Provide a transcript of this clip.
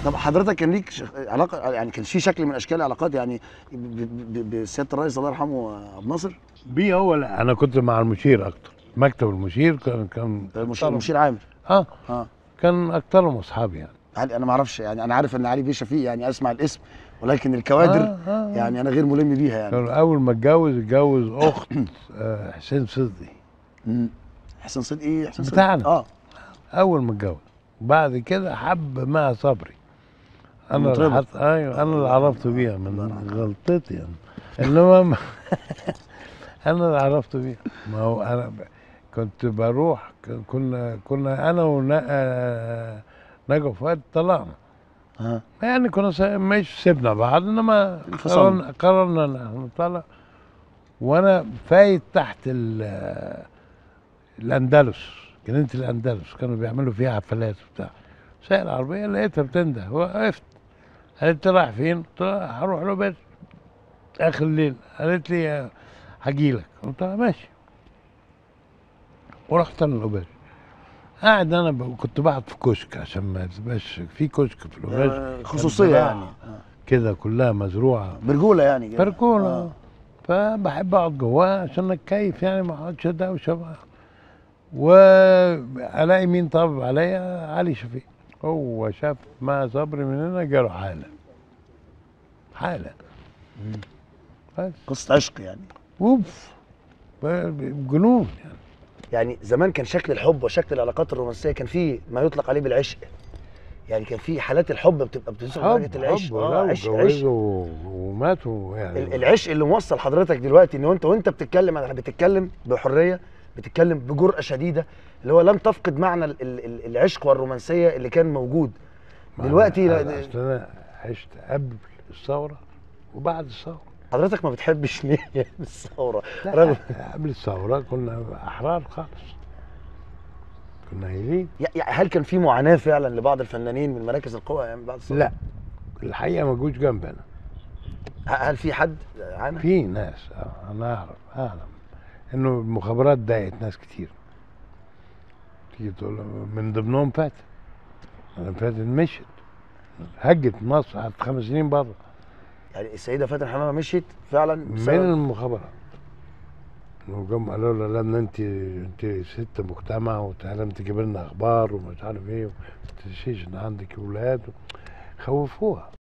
طب حضرتك كان ليك شخ... علاقه يعني كان في شكل من اشكال العلاقات يعني ب- ب- ب- بسياده الرئيس الله يرحمه ابو ناصر بيه هو لا انا كنت مع المشير اكتر مكتب المشير كان كان المشير أكترهم- المشير عامر اه اه كان اكترهم اصحابي يعني علي انا ما اعرفش يعني انا عارف ان علي بيه شفيق يعني اسمع الاسم ولكن الكوادر آه آه يعني انا غير ملم بيها يعني كان اول ما اتجوز اتجوز اخت آه حسين صدقي مم. حسين صدقي حسين صدقي بتاعنا. اه اول ما اتجوز بعد كده حب مها صبري انا اللي المطربة. حط ايوه انا اللي عرفت بيها من غلطتي يعني انما ما انا اللي عرفت بيها ما هو انا ب- كنت بروح ك- كنا كنا انا ونجا فؤاد طلعنا اه يعني كنا س- مش سيبنا بعض انما انفصلنا. قررنا قررنا ان احنا نطلع وانا فايت تحت ال- الاندلس جنينه الاندلس كانوا بيعملوا فيها حفلات وبتاع سايق العربيه لقيتها بتنده وقفت قالت لي رايح فين؟ قلت لها هروح له بيت اخر الليل قالت لي هجي لك قلت لها ماشي ورحت انا الاوباج قاعد انا ب... كنت بقعد في كشك عشان ما تبقاش في كشك في الاوباج آه، خصوصيه زراعة. يعني آه. كده كلها مزروعه برجوله يعني كده. بركوله آه. فبحب اقعد جواها عشان اتكيف يعني ما اقعدش دوشه بقى والاقي مين طبب عليا علي شفيق هو شاف ما صبري من هنا جاله حاله حاله بس قصه عشق يعني اوف ب- جنون يعني يعني زمان كان شكل الحب وشكل العلاقات الرومانسيه كان فيه ما يطلق عليه بالعشق يعني كان في حالات الحب بتبقى بتوصل لدرجه العشق اه عشق عشق وجوزوا وماتوا يعني ال- العشق اللي موصل حضرتك دلوقتي ان انت وانت بتتكلم عن- بتتكلم بحريه بتتكلم بجرأه شديده اللي هو لم تفقد معنى ال- ال- ال- العشق والرومانسيه اللي كان موجود ما دلوقتي أنا- لا- أصل انا عشت قبل الثوره وبعد الثوره حضرتك ما بتحبش ليه يعني الثوره لا رغم قبل الثوره كنا احرار خالص كنا هايلين يع- يع- هل كان في معاناه فعلا لبعض الفنانين من مراكز القوى يعني بعد الثوره؟ لا الحقيقه ما جوش جنبنا ه- هل في حد عانى؟ في ناس آه، انا اعرف اعلم انه المخابرات ضايقت ناس كتير تيجي تقول له من ضمنهم فاتن انا فاتن مشت هجت مصر قعدت خمس سنين بره يعني السيده فاتن حمامه مشيت فعلا من بسبب المخابرات وجم قالوا لها لان انت انت ست مجتمع وتعلم تجيب لنا اخبار ومش عارف ايه وما تنسيش ان عندك اولاد خوفوها